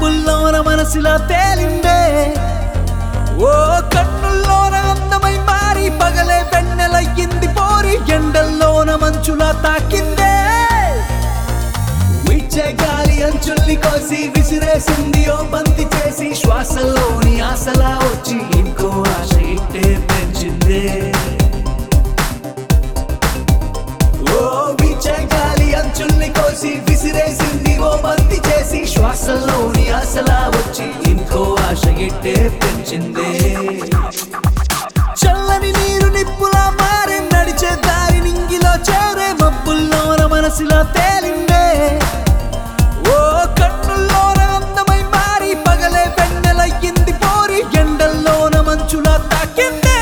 మబ్బుల్లోన మనసులా తేలిందే ఓ కన్నుల్లోన అందమై మారి పగలే వెన్నెలయ్యింది పోరి ఎండల్లోన మంచులా తాకిందే విచ్చే గాలి అంచుల్ని కోసి విసిరేసింది ఓ బంతి చేసి శ్వాసలోని ఆశలా వచ్చి ఇంకో ఆశ ఇట్టే పెంచిందే ఓ విచ్చే గాలి అంచుల్ని కోసి విసిరేసింది ఓ బంతి చేసి శ్వాసలోని ఆశలా వచ్చి ఇంకో ఆశ ఇట్టే పెంచిందే చల్లని నీరు నిప్పులా మారే నడిచే దారి నింగిలో చేరే మబ్బుల్లోన మనసులో తేలిందే ఓ కన్నుల్లోన అందమై మారి పగలే వెన్నెలయ్యింది పోరి ఎండల్లోన మంచులా తాకిందే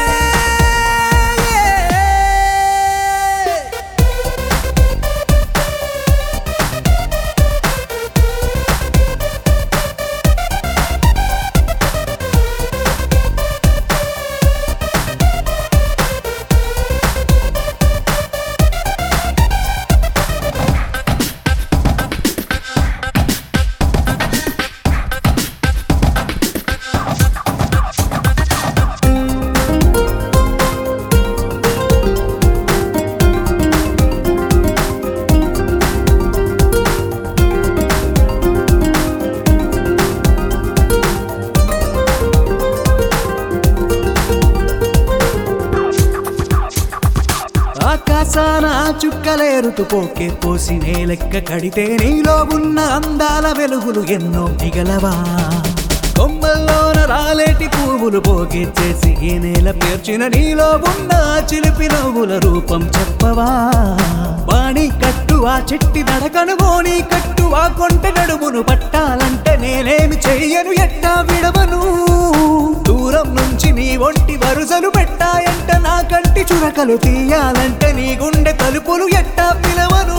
ఆకాశాన ఆ చుక్కలేరుతూ పోకే పోసి నేలెక్క కడితే నీలో ఉన్న అందాల వెలుగులు ఎన్నో మిగలవా కొమ్మల్లోన రాలేటి పువ్వులు పోగే చేసి ఈ నేల పేర్చిన నీలో ఉన్న ఆ చిలిపి నవ్వుల రూపం చెప్పవా వాణి కట్టు ఆ చెట్టి నడకను బోని కట్టు ఆ కొంట నడుమును పట్టాలంటే నేనేమి చెయ్యను ఎట్టా విడవను దూరం నుంచి నీ ఒంటి వరుసలు పెట్టాయంట నా కంటి చురకలు తీయాలంటే నీ గుండె తలుపులు ఎట్టా పిలవను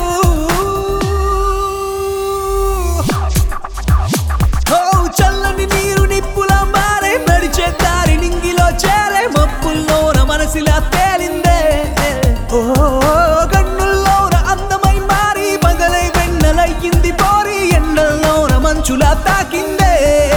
ఓ చల్లని నీరు నిప్పులా మారే నడిచే దారి నింగిలో చేరే మబ్బుల్లోన మనసిలా తేలిందే ఓ కన్నుల్లోన అందమై మారి పగలై వెన్నెలయ్యింది పోరి ఎండల్లోన మంచులా తాకిందే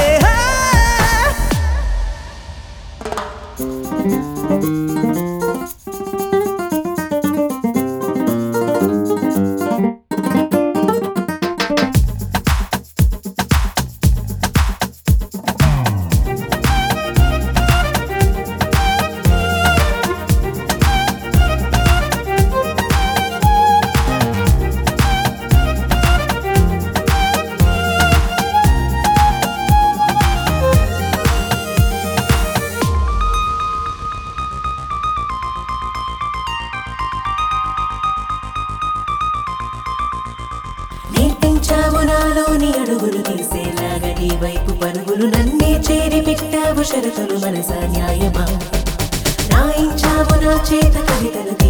నేర్పించావు నాలోని అడుగులు తీసేలాగా నీ వైపు పరుగులు నన్నే చేరి పెట్టావు షరతులు మనసా న్యాయమా రాయించావు నా చేత కవితలు